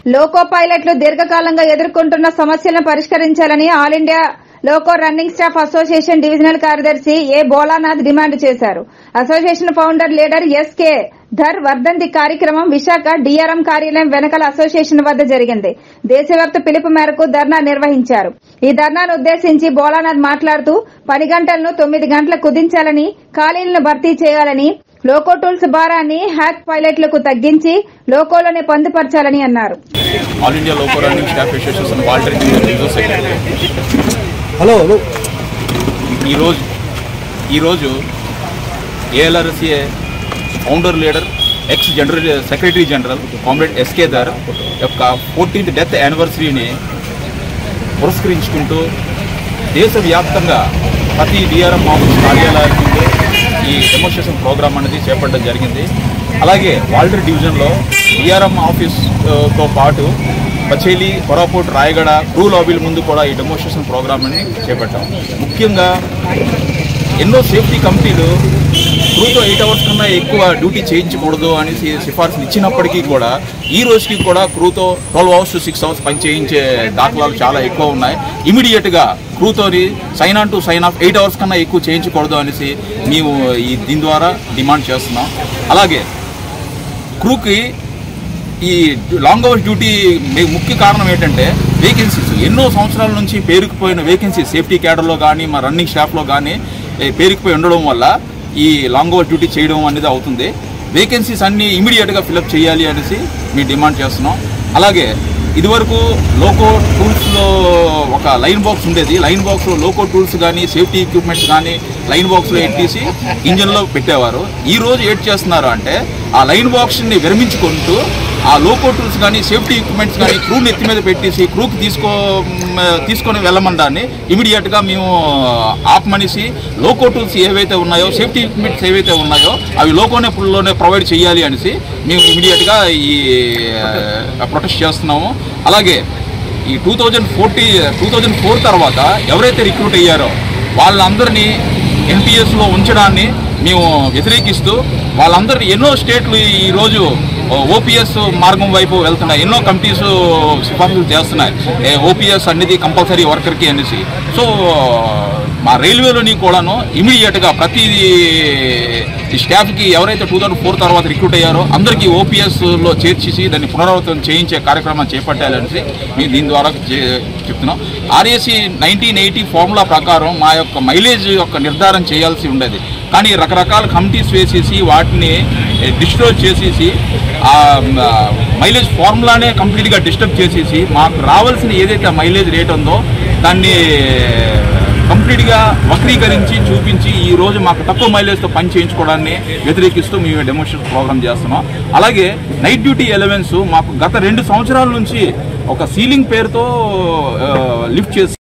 loco పైలట్లు దీర్ఘకాలంగా ఎదుర్కొంటున్న సమస్యలను పరిష్కరించాలని all India loco running staff association divisional కార్యదర్శి ఏ బోలానాథ్ డిమాండ్ చేశారు association founder leader S K Dhar వర్ధంతి కార్యక్రమం విశాఖ డిఆర్ఎం కార్యాలయం వెనకల అసోసియేషన్ వద్ద జరిగింది దేశవ్యాప్త పిలుపు మేరకు ధర్నా నిర్వహించారు ఈ ధర్నాను ఉద్దేశించి బోలానాథ్ మాట్లాడుతూ పని గంటలను తొమ్మిది గంటలకు కుదించాలని ఖాళీలను భర్తీ చేయాలని లోకో టూల్స్ భారాన్ని హ్యాక్ పైలట్లకు తగ్గించి లోకోలోనే పొందుపరచాలని అన్నారు all India loco running staff association Waltair reserve secretary hello hello ఈరోజు ఈరోజు ALRSA founder leader ex general secretary general comrade S K Dhar యొక్క ఫోర్టీన్త్ డెత్ యానివర్సరీని పురస్కరించుకుంటూ దేశవ్యాప్తంగా ప్రతి డిఆర్ఎం ఆఫీస్ కార్యాలయాల ముందు ఈ డెమోన్స్ట్రేషన్ ప్రోగ్రామ్ అనేది చేపట్టడం జరిగింది అలాగే వాల్టర్ డివిజన్లో డిఆర్ఎం ఆఫీస్తో పాటు బచేలి కొరాపూట్ రాయగడ క్రూ లాబీల ముందు కూడా ఈ డెమోన్స్ట్రేషన్ ప్రోగ్రామ్ అని చేపట్టాం ముఖ్యంగా ఎన్నో సేఫ్టీ కమిటీలు క్రూతో ఎయిట్ అవర్స్ కన్నా ఎక్కువ డ్యూటీ చేయించకూడదు అనేసి సిఫార్సులు ఇచ్చినప్పటికీ కూడా ఈ రోజుకి కూడా క్రూతో twelve hours to six hours పని చేయించే దాఖలాలు చాలా ఎక్కువ ఉన్నాయి ఇమీడియట్గా క్రూతోని sign on to sign off eight hours కన్నా ఎక్కువ చేయించకూడదు అనేసి మేము ఈ దీని ద్వారా డిమాండ్ చేస్తున్నాం అలాగే క్రూకి ఈ లాంగ్ అవర్స్ డ్యూటీ మే- ముఖ్య కారణం ఏంటంటే వేకెన్సీస్ ఎన్నో సంవత్సరాల నుంచి పేరుకుపోయిన వేకెన్సీస్ సేఫ్టీ క్యాడర్లో కానీ మా రన్నింగ్ స్టాఫ్లో కానీ ఏ, పేరుకుపోయి ఉండడం వల్ల ఈ లాంగ్ అవర్ డ్యూటీ చేయడం అనేది అవుతుంది వేకెన్సీస్ అన్నీ ఇమీడియట్గా ఫిలప్ చేయాలి అనేసి మేము డిమాండ్ చేస్తున్నాం అలాగే ఇదివరకు లోకో టూల్స్లో ఒక లైన్ బాక్స్ ఉండేది లైన్ బాక్స్లో లోకో టూల్స్ కానీ సేఫ్టీ ఎక్విప్మెంట్స్ కానీ లైన్ బాక్స్లో ఎట్టేసి ఇంజన్లో పెట్టేవారు ఈ రోజు ఏడ్ చేస్తున్నారు అంటే ఆ లైన్ బాక్స్ని విరమించుకుంటూ ఆ లోకో టూల్స్ కానీ సేఫ్టీ ఎక్విప్మెంట్స్ కానీ క్రూ నెత్తి మీద పెట్టేసి క్రూకి తీసుకో మ్, తీసుకొని వెళ్ళమనడాన్ని ఇమీడియట్గా మేము ఆపమనిసి లోకో టూల్స్ ఏవైతే ఉన్నాయో సేఫ్టీ ఎక్విప్మెంట్స్ ఏవైతే ఉన్నాయో అవి లోకోనే పుల్లోనే ప్రొవైడ్ చేయాలి అనేసి మేము ఇమీడియట్గా ఈ ప్రొటెస్ట్ చేస్తున్నాము అలాగే ఈ two thousand forty two thousand four తర్వాత ఎవరైతే రిక్రూట్ అయ్యారో వాళ్ళందరినీ ఎన్పిఎస్లో ఉంచడాన్ని మేము వ్యతిరేకిస్తూ వాళ్ళందరూ ఎన్నో స్టేట్లు ఈరోజు ఓపీఎస్ మార్గం వైపు వెళ్తున్నాయి ఎన్నో కమిటీస్ సిఫార్సులు చేస్తున్నాయి ఓపీఎస్ అనేది కంపల్సరీ వర్కర్కి అనేసి సో మా రైల్వేలోని కూడాను ఇమీడియట్గా ప్రతి ఈ స్టాఫ్కి ఎవరైతే టూ థౌజండ్ ఫోర్ తర్వాత రిక్రూట్ అయ్యారో అందరికీ ఓపీఎస్లో చేర్చేసి దాన్ని పునరావృతం చేయించే కార్యక్రమం చేపట్టాలనేసి మేము దీని ద్వారా చే- చెప్తున్నాం ఆర్ఏసీ నైన్టీన్ ఎయిటీ ఫార్ములా ప్రకారం మా యొక్క మైలేజ్ యొక్క నిర్ధారణ చేయాల్సి ఉండేది కానీ రకరకాల కమిటీస్ వేసేసి వాటిని డిస్ట్రోజ్ చేసేసి ఆ మైలేజ్ ఫార్ములానే కంప్లీట్గా డిస్టర్బ్ చేసేసి మాకు రావాల్సిన ఏదైతే మైలేజ్ రేట్ ఉందో దాన్ని కంప్లీట్గా వక్రీకరించి చూపించి ఈ రోజు మాకు తక్కువ మైలేజ్తో పని చేయించుకోవడాన్ని వ్యతిరేకిస్తూ మేము డెమోన్స్ట్రేషన్ ప్రోగ్రామ్ చేస్తున్నాం అలాగే నైట్ డ్యూటీ ఎలవెన్స్ మాకు గత రెండు సంవత్సరాల నుంచి ఒక సీలింగ్ పేరుతో లిఫ్ట్ చేసి